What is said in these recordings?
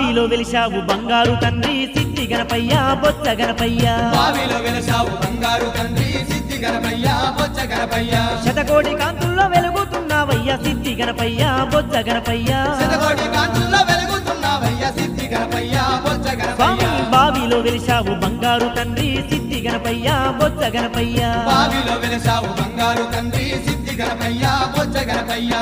బావిలో వెలిశావు బంగారు తండ్రి సిద్ధి గణపయ్య బొచ్చ గణపయ్య బావిలో వెలసావు బంగారు తండ్రి సిద్ధి గణపయ్య బొచ్చ గణపయ్య శతకోటి కాంతుల్లో వెలుగుతున్నావయ్య సిద్ధి గణపయ్య బొచ్చ గణపయ్య శతకోటి కాంతుల్లో వెలుగుతున్నావయ్య సిద్ధి గణపయ్య బొచ్చ స్వామి గణపయ్య బావిలో వెలిశావు బంగారు తండ్రి సిద్ధి గణపయ్య బొచ్చ గణపయ్య బావిలో వెలసావు బంగారు తండ్రి సిద్ధి గణపయ్య బొచ్చ గణపయ్య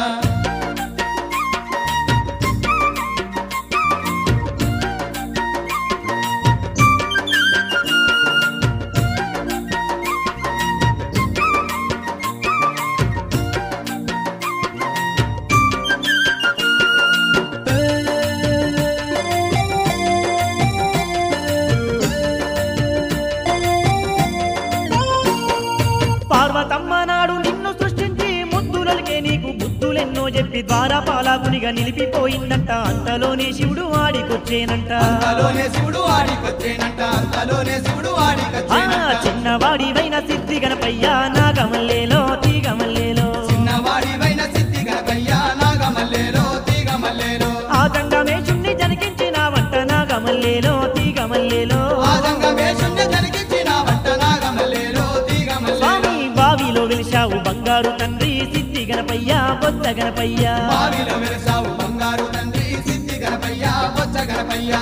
పార్వతమ్మ నాడు నిన్ను సృష్టించి ముద్దులకే నీకు బుద్ధులెన్నో చెప్పి ద్వారా పాలాకునిగా నిలిపిపోయిందంట అంతలోనే శివుడు ఆడికొచ్చేనంట అంతలోనే శివుడు ఆడికొచ్చేనంట అంతలోనే శివుడు ఆ ఆడికొచ్చేనంట చిన్నవాడివైన సిద్ధి గణపయ్య నాగమల్లేలో తీగమల్లేలో చిన్నవాడివైన సిద్ధి గణపయ్య నాగమల్లేలో తీగమల్లేలో ఆ గంగమేషుణ్ణి జనికించినావంట నాగమల్లేలో తీగమల్లేలో ఆదంగమేషుణ్ణి జరిగించిన వంట నాగమల్లేలో తీగమల్లేలో స్వామి బావిలో వెలిశావు బంగారు తండ్రి సిద్ధి గణపయ్య బొత్త గణపయ్య బావిలో వెలసావు బంగారు తండ్రి సిద్ధి గణపయ్య బొచ్చ గణపయ్య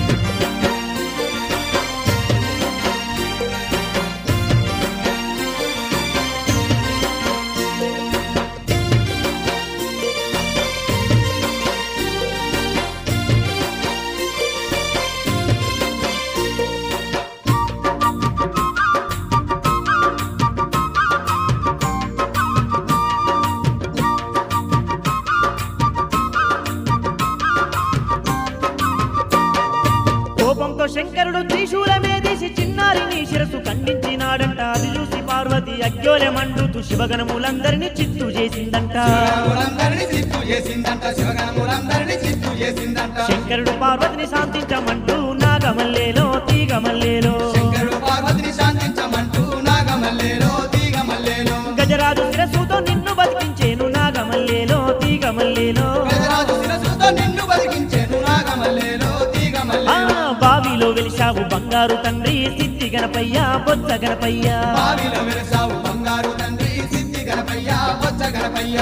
కోపంతో శంకరుడు త్రిశూలమే తీసి చిన్నారిని శిరసు ఖండించినాడంట అది చూసి పార్వతి అగ్యోలె మండుతూ శివగణములందరినీ చిత్తు చేసిందంట శివగణములందరినీ చిత్తు చేసిందంట శివగణములందరినీ చిత్తు చేసిందంట శంకరుడు పార్వతిని శాంతించమంటూ నాగమల్లేలో తీగమల్లేలో శంకరుడు పార్వతిని శాంతించమంటూ నాగమల్లేలో తీగమల్లేలో గజరాజు శిరస్సుతో నిన్ను బతికించేను నాగమల్లేలో తీగమల్లేలో గజరాజు శిరస్సుతో నిన్ను బలికించేను నాగమల్లేలో ఆ తీగమల్లేలో బావిలో వెలిశావు బంగారు తండ్రి సిద్ధి గణపయ్య బొత్స గణపయ్య బావిలో వెలసావు బంగారు తండ్రి సిద్ధి గణపయ్య బొచ్చ గణపయ్య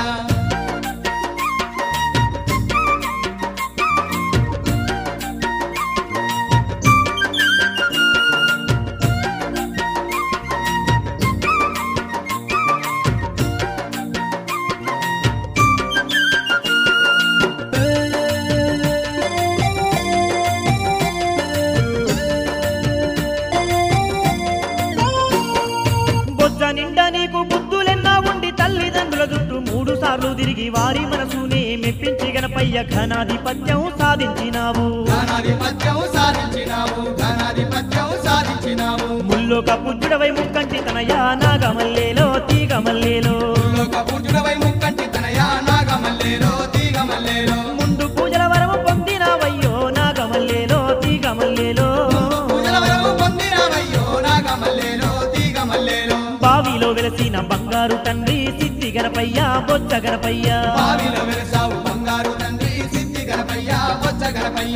బొజ్జ నిండా నీకు బుద్ధులెన్నా ఉండి తల్లిదండ్రుల చుట్టూ మూడు సార్లు తిరిగి వారి మనసునే మెప్పించి గణపయ్య ఘనాధిపత్యం సాధించినావు ఘనాధిపత్యం సాధించినావు ఘనాధిపత్యం సాధించినావు ముల్లోక పుజ్జుడవై ముక్కంటి తనయా నాగమల్లేలో తీగమల్లేలో లోక పూజుడవై ముక్కంటి తనయా నాగమల్లేలో తీగమల్లేలో ముందు పూజల వరము పొందినావయ్యో నాగమల్లేలో తీగమల్లేలో పూజల వరము పొందినావయ్యో నాగమల్లేలో తీగమల్లేలో బావిలో వెలసిన బంగారు తండ్రి సిద్ధి గణపయ్య బొజ్జ గణపయ్య బావిలో వెలసావు బంగారు తండ్రి సిద్ధి గణపయ్య బొచ్చ గణపయ్య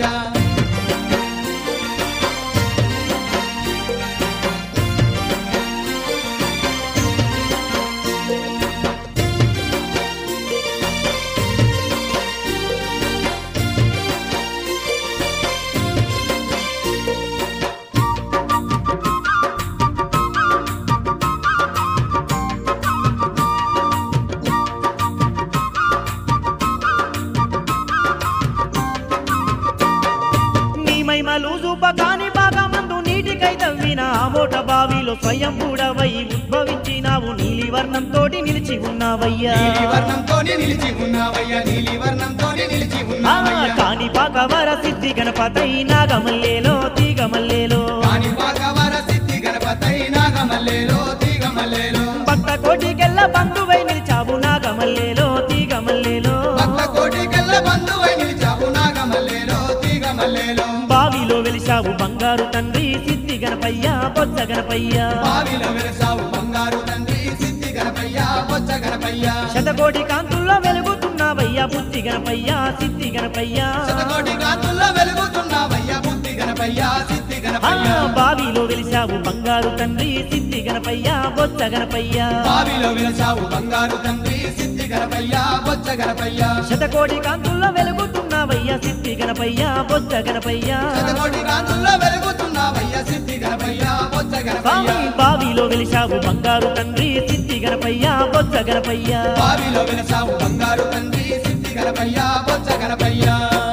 నీ మహిమలు చూపకాని బాగా మందు నీటికై తవ్విన ఆ మోట బావిలో స్వయం కూడవై ఉద్భవించినావు నీలి వర్ణంతోటి నిలిచి ఉన్నావయ్యా నీలి వర్ణంతోనే నిలిచి ఉన్నావయ్యా నీలి వర్ణంతోనే నిలిచి ఆ, ఉన్నావయ్యా కాని పాకవర సిద్ధి గణపతై నాగమల్లేలో తీగమల్లేలో కాని పాకవర సిద్ధి గణపతై నాగమల్లేలో తీగమల్లేలో భక్త కోటికెల్ల బంధువై నిలిచావు నాగమల్లేలో తీగమల్లేలో భక్త కోటికెల్ల బంధువై నిలిచావు నాగమల్లేలో తీగమల్లేలో బావిలో వెలిశావు బంగారు తండ్రి సిద్ధి గణపయ్య బొత్స గణపయ్య బావిలో వెలసావు బంగారు తండ్రి సిద్ధి గణపయ్య బొచ్చ గణపయ్య శతకోటి కాంతుల్లో వెలుగుతున్నావయ్య బుద్ధి గణపయ్య సిద్ధి గణపయ్య శతకోటి కాంతుల్లో వెలుగుతున్నావయ్యా బుద్ధి గణపయ్య సిద్ధి ఆ, గణపయ్య బావిలో వెలిసావు బంగారు తండ్రి సిద్ధి గణపయ్య బొచ్చ గణపయ్య బావిలో వెలసావు బంగారు తండ్రి సిద్ధి గణపయ్య బొచ్చ గణపయ్య శతకోటి కాంతుల్లో వెలుగుతున్నావయ్య సిద్ధి గణపయ్య బొచ్చ గణపయ్య శతకోటి కాంతుల్లో వెలుగుతున్నావయ్యా సిద్ధి గణపయ్య బొచ్చ గణపయ్య స్వామి బావిలో వెలిసావు బంగారు తండ్రి సిద్ధి గణపయ్య బొచ్చ గణపయ్య బావిలో వెలసావు బంగారు తండ్రి సిద్ధి గణపయ్య బొచ్చ గణపయ్య